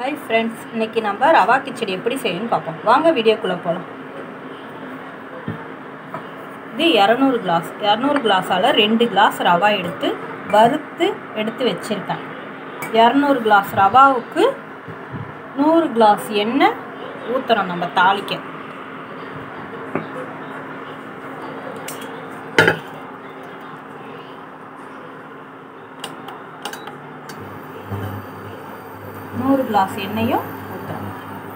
hi friends இன்னைக்கு நம்ம ரவா கிச்சடி எப்படி செய்யணும்னு பார்ப்போம் வாங்க வீடியோக்குள்ளே போகலாம் இது இரநூறு கிளாஸ் இரநூறு கிளாஸால் ரெண்டு கிளாஸ் ரவா எடுத்து வறுத்து எடுத்து வச்சுருக்கேன் இரநூறு கிளாஸ் ரவாவுக்கு நூறு கிளாஸ் எண்ணெய் ஊற்றுறோம் நம்ம தாளிக்க நூறு கிளாஸ் எண்ணெயும் ஊற்றுறோம்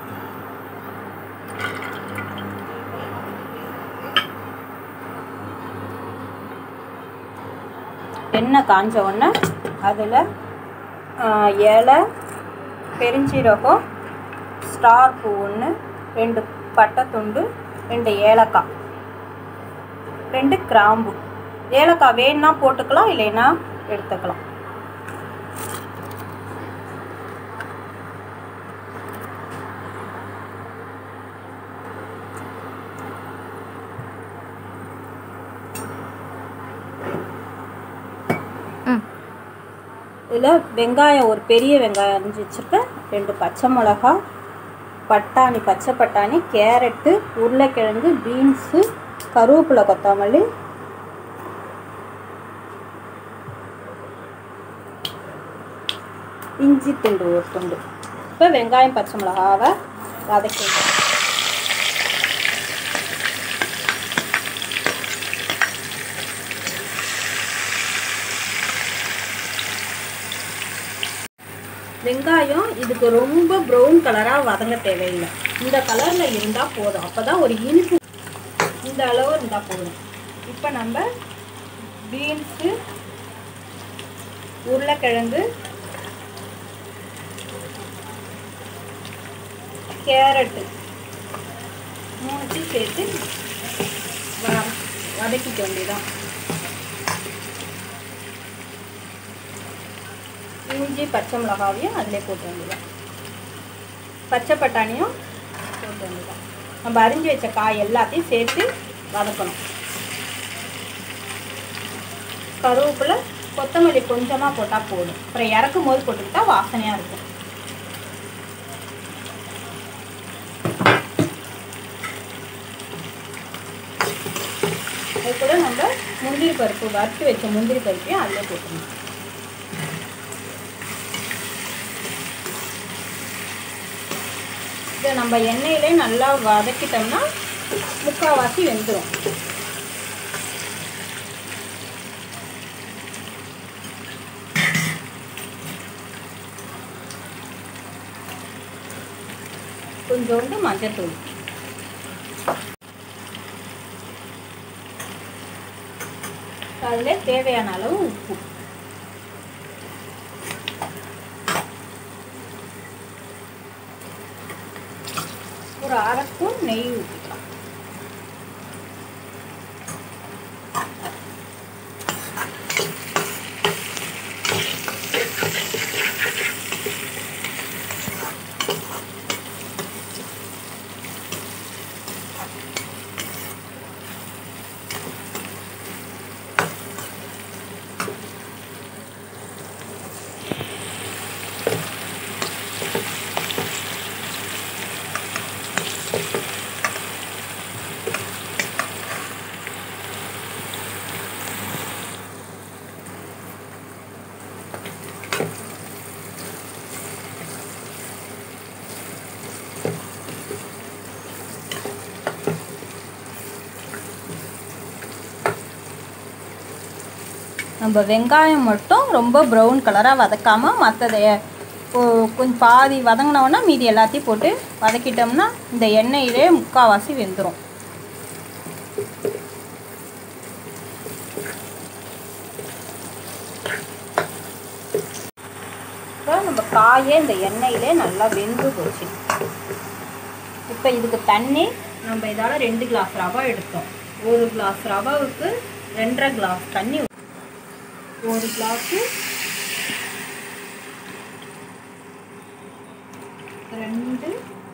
எண்ணெய் காஞ்ச உடனே அதில் இலை பெருஞ்சீரகம் ஸ்டார் பூ ஒன்று ரெண்டு பட்டை துண்டு ரெண்டு ஏலக்காய் ரெண்டு கிராம்பு ஏலக்காய் வேணுன்னா போட்டுக்கலாம் இல்லைன்னா எடுத்துக்கலாம் இதில் வெங்காயம் ஒரு பெரிய வெங்காயம் அரிஞ்சு வச்சுருக்கேன் ரெண்டு பச்சை மிளகா பட்டாணி பச்சை பட்டாணி கேரட்டு உருளைக்கிழங்கு பீன்ஸு கருவேப்பிலை கொத்தமல்லி இஞ்சி துண்டு ஒரு துண்டு இப்போ வெங்காயம் பச்சை மிளகாவை வதக்கிடுவோம் வெங்காயம் இதுக்கு ரொம்ப ப்ரௌன் கலராக வதங்க தேவையில்லை இந்த கலரில் இருந்தால் போதும் அப்போ தான் ஒரு இனிப்பு இந்த அளவு இருந்தால் போதும் இப்போ நம்ம பீன்ஸு உருளைக்கிழங்கு கேரட்டு மூணுத்தையும் சேர்த்து வ வதக்கிக்க வேண்டியதான் இஞ்சி பச்சை மிளகாவையும் அதிலே போட்டு வேண்டியதான் பச்சை பட்டாணியும் போட்டு வேண்டியதான் நம்ம அரிஞ்சு வச்ச காய் எல்லாத்தையும் சேர்த்து வதக்கணும் கருவேப்பிலை கொத்தமல்லி கொஞ்சமாக போட்டால் போதும் அப்புறம் இறக்கும் போது போட்டுக்கிட்டா வாசனையாக இருக்கும் அது கூட நம்ம முந்திரி பருப்பு வறுத்து வச்ச முந்திரி பருப்பையும் அதிலே போட்டுக்கணும் இதை நம்ம எண்ணெயிலே நல்லா வதக்கிட்டோம்னா முக்கால்வாசி வெந்துடும் கொஞ்சோண்டு மஞ்சத்தூள் அதில் தேவையான அளவு உப்பு ஒரு அரை ஸ்பூன் நெய் ஊற்றிக்கலாம் நம்ம வெங்காயம் மட்டும் ரொம்ப ப்ரௌன் கலராக வதக்காமல் மற்றதை கொஞ்சம் பாதி வதங்கினோன்னா மீதி எல்லாத்தையும் போட்டு வதக்கிட்டோம்னா இந்த எண்ணெயிலே முக்கால்வாசி வெந்துடும் இப்போ நம்ம காயே இந்த எண்ணெயிலே நல்லா வெந்து போச்சு இப்போ இதுக்கு தண்ணி நம்ம இதால் ரெண்டு கிளாஸ் ரவா எடுத்தோம் ஒரு கிளாஸ் ரவாவுக்கு ரெண்டரை கிளாஸ் தண்ணி ஒரு கிளாஸு ரெண்டு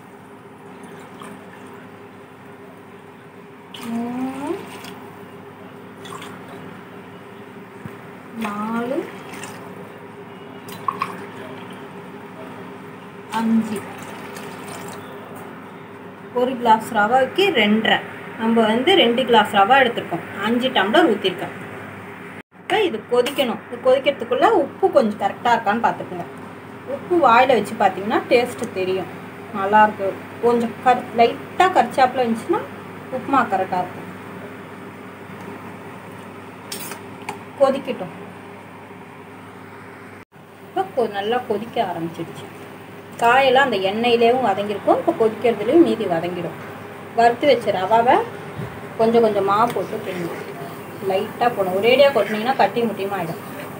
மூணு நாலு அஞ்சு ஒரு கிளாஸ் ரவாவுக்கு ரெண்டரை நம்ம வந்து ரெண்டு கிளாஸ் ரவா எடுத்திருக்கோம் அஞ்சு டம்ளர் ஊற்றிருக்கேன் இப்போ இது கொதிக்கணும் இது கொதிக்கிறதுக்குள்ளே உப்பு கொஞ்சம் கரெக்டாக இருக்கான்னு பார்த்துக்குங்க உப்பு வாயில் வச்சு பார்த்தீங்கன்னா டேஸ்ட்டு தெரியும் நல்லாயிருக்கு கொஞ்சம் கர் லைட்டாக கரிச்சாப்பில் இருந்துச்சுன்னா உப்புமா கரெக்டாக இருக்கும் கொதிக்கட்டும் இப்போ கொ நல்லா கொதிக்க ஆரம்பிச்சிடுச்சு காயெல்லாம் அந்த எண்ணெயிலேயும் வதங்கியிருக்கும் இப்போ கொதிக்கிறதுலையும் மீதி வதங்கிடும் வறுத்து வச்ச ரவாவை கொஞ்சம் கொஞ்சமாக போட்டு கிண்டும் லைட்டாக போடணும் ஒரேடியாக கொட்டினீங்கன்னா கட்டி முட்டியுமா ஆகிடும்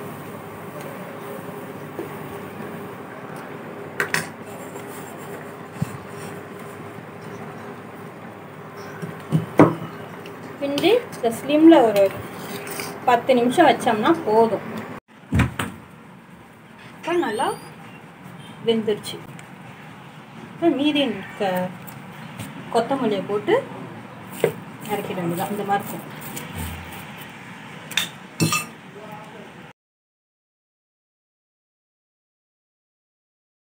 பிஞ்சு இந்த ஸ்லிம்மில் ஒரு பத்து நிமிஷம் வச்சோம்னா போதும் இப்போ நல்லா வெந்துருச்சு இப்போ மீதி இருக்க கொத்தமல்லியை போட்டு இறக்கிட வேண்டியதான் இந்த மாதிரி இருக்கும்